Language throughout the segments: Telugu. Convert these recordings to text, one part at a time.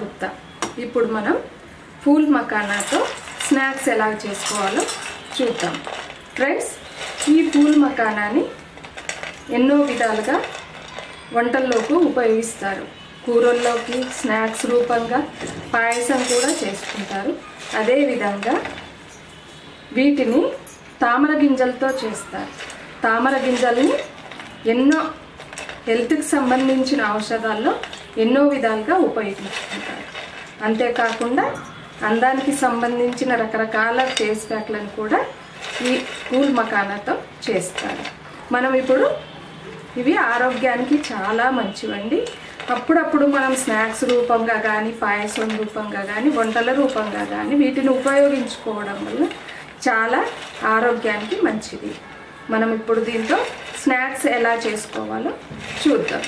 గుప్తా ఇప్పుడు మనం పూల్ మకానాతో స్నాక్స్ ఎలా చేసుకోవాలో చూద్దాం ఫ్రెండ్స్ ఈ పూల్ మకానాని ఎన్నో విధాలుగా వంటల్లోకి ఉపయోగిస్తారు కూరల్లోకి స్నాక్స్ రూపంగా పాయసం కూడా చేసుకుంటారు అదేవిధంగా వీటిని తామర గింజలతో చేస్తారు తామర గింజల్ని ఎన్నో హెల్త్కి సంబంధించిన ఔషధాల్లో ఎన్నో విధాలుగా ఉపయోగించుకుంటారు అంతేకాకుండా అందానికి సంబంధించిన రకరకాల ఫేస్ ప్యాక్లను కూడా ఈ కూల్ మకానాతో చేస్తారు మనం ఇప్పుడు ఇవి ఆరోగ్యానికి చాలా మంచివండి అప్పుడప్పుడు మనం స్నాక్స్ రూపంగా కానీ పాయసం రూపంగా కానీ వంటల రూపంగా కానీ వీటిని ఉపయోగించుకోవడం వల్ల చాలా ఆరోగ్యానికి మంచిది మనం ఇప్పుడు దీంతో స్నాక్స్ ఎలా చేసుకోవాలో చూద్దాం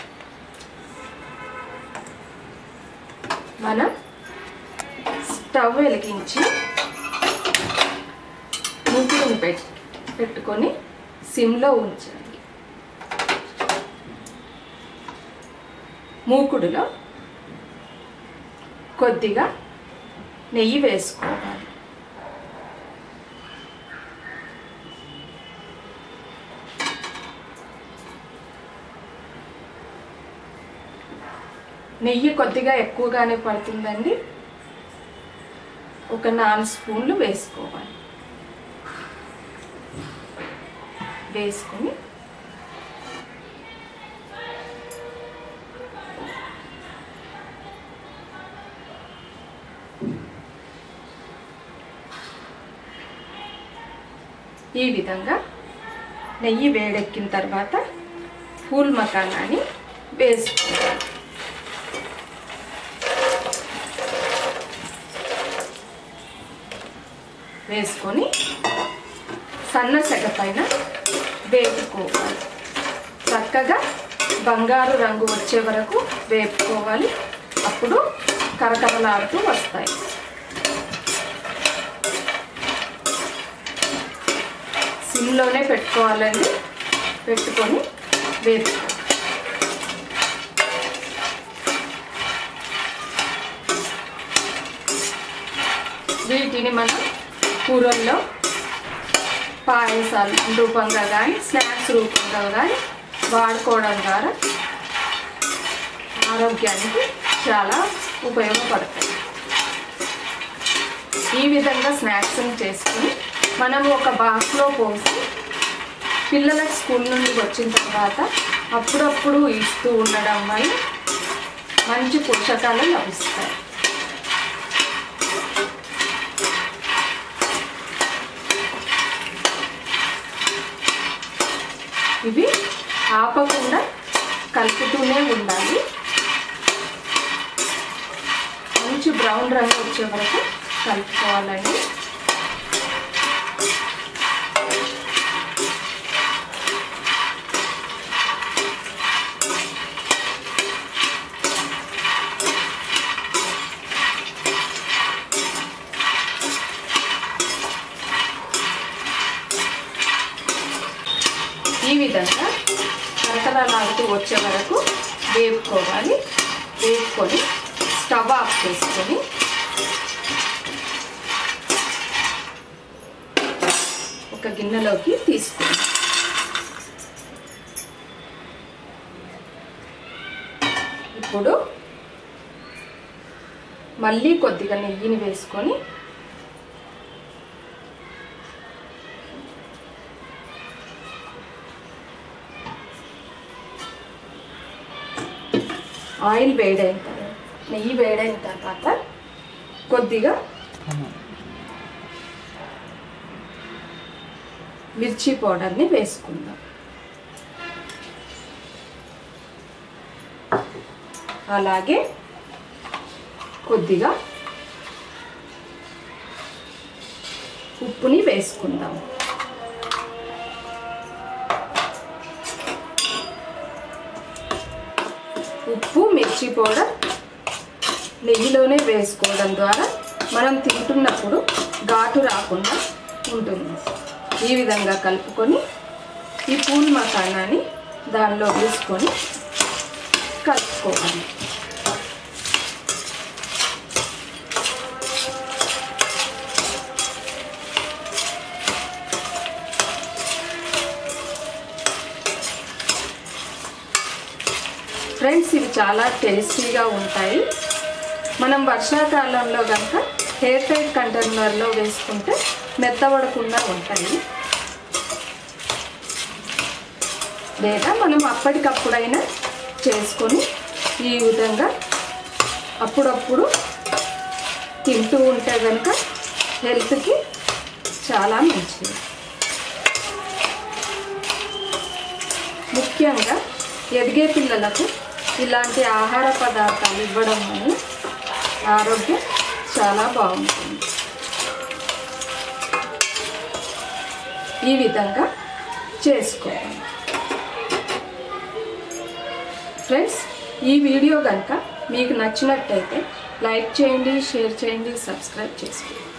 మనం స్టవ్ వెలిగించి మూకుడుని పెట్ పెట్టుకొని సిమ్లో ఉంచాలి మూకుడులో కొద్దిగా నెయ్యి వేసుకోవాలి నెయ్యి కొద్దిగా ఎక్కువగానే పడుతుందండి ఒక నాలుగు స్పూన్లు వేసుకోవాలి వేసుకొని ఈ విధంగా నెయ్యి వేడెక్కిన తర్వాత పూల్ మకానాన్ని వేసుకోవాలి వేసుకొని సన్న సెగ పైన వేపుకోవాలి చక్కగా బంగారు రంగు వచ్చే వరకు వేపుకోవాలి అప్పుడు కరకరలాడుతూ వస్తాయి సిమ్లోనే పెట్టుకోవాలండి పెట్టుకొని వేపుకోవాలి వీటిని మనం కూరల్లో పాయసాలు రూపంగా కానీ స్నాక్స్ రూపంగా కానీ వాడుకోవడం ద్వారా ఆరోగ్యానికి చాలా ఉపయోగపడతాయి ఈ విధంగా స్నాక్స్ని చేసుకుని మనం ఒక బాక్స్లో పోసి పిల్లలకు స్కూల్ నుండి వచ్చిన తర్వాత అప్పుడప్పుడు ఇస్తూ ఉండడం వల్ల మంచి పోషకాలు లభిస్తాయి ఇవి ఆపకుండా కలుపుతూనే ఉండాలి మంచి బ్రౌన్ రంగు వచ్చే వరకు కలుపుకోవాలండి ఈ విధంగా కరకరలాడుతూ వచ్చే వరకు వేపుకోవాలి వేపుకొని స్టవ్ ఆఫ్ చేసుకొని ఒక గిన్నెలోకి తీసుకోండి ఇప్పుడు మళ్ళీ కొద్దిగా నెయ్యిని వేసుకొని ఆయిల్ వేడైన తర్వాత నెయ్యి వేడైన తర్వాత కొద్దిగా మిర్చి పౌడర్ని వేసుకుందాం అలాగే కొద్దిగా ఉప్పుని వేసుకుందాం ఉప్పు మిర్చి పౌడర్ నెయ్యిలోనే వేసుకోవడం ద్వారా మనం తింటున్నప్పుడు ఘాటు రాకుండా ఉంటుంది ఈ విధంగా కలుపుకొని ఈ పూల్ మసాలాని దానిలో వేసుకొని కలుపుకోవాలి చాలా టేస్టీగా ఉంటాయి మనం వర్షాకాలంలో కనుక హెయిర్ టైట్ కంటైనర్లో వేసుకుంటే మెత్తబడకుండా ఉంటాయి లేదా మనం అప్పటికప్పుడైనా చేసుకొని ఈ విధంగా అప్పుడప్పుడు తింటూ ఉంటే కనుక హెల్త్కి చాలా మంచిది ముఖ్యంగా ఎదిగే పిల్లలకు ఇలాంటి ఆహార పదార్థాలు ఇవ్వడం వల్ల ఆరోగ్యం చాలా బాగుంటుంది ఈ విధంగా చేసుకోవాలి ఫ్రెండ్స్ ఈ వీడియో కనుక మీకు నచ్చినట్టయితే లైక్ చేయండి షేర్ చేయండి సబ్స్క్రైబ్ చేసుకోండి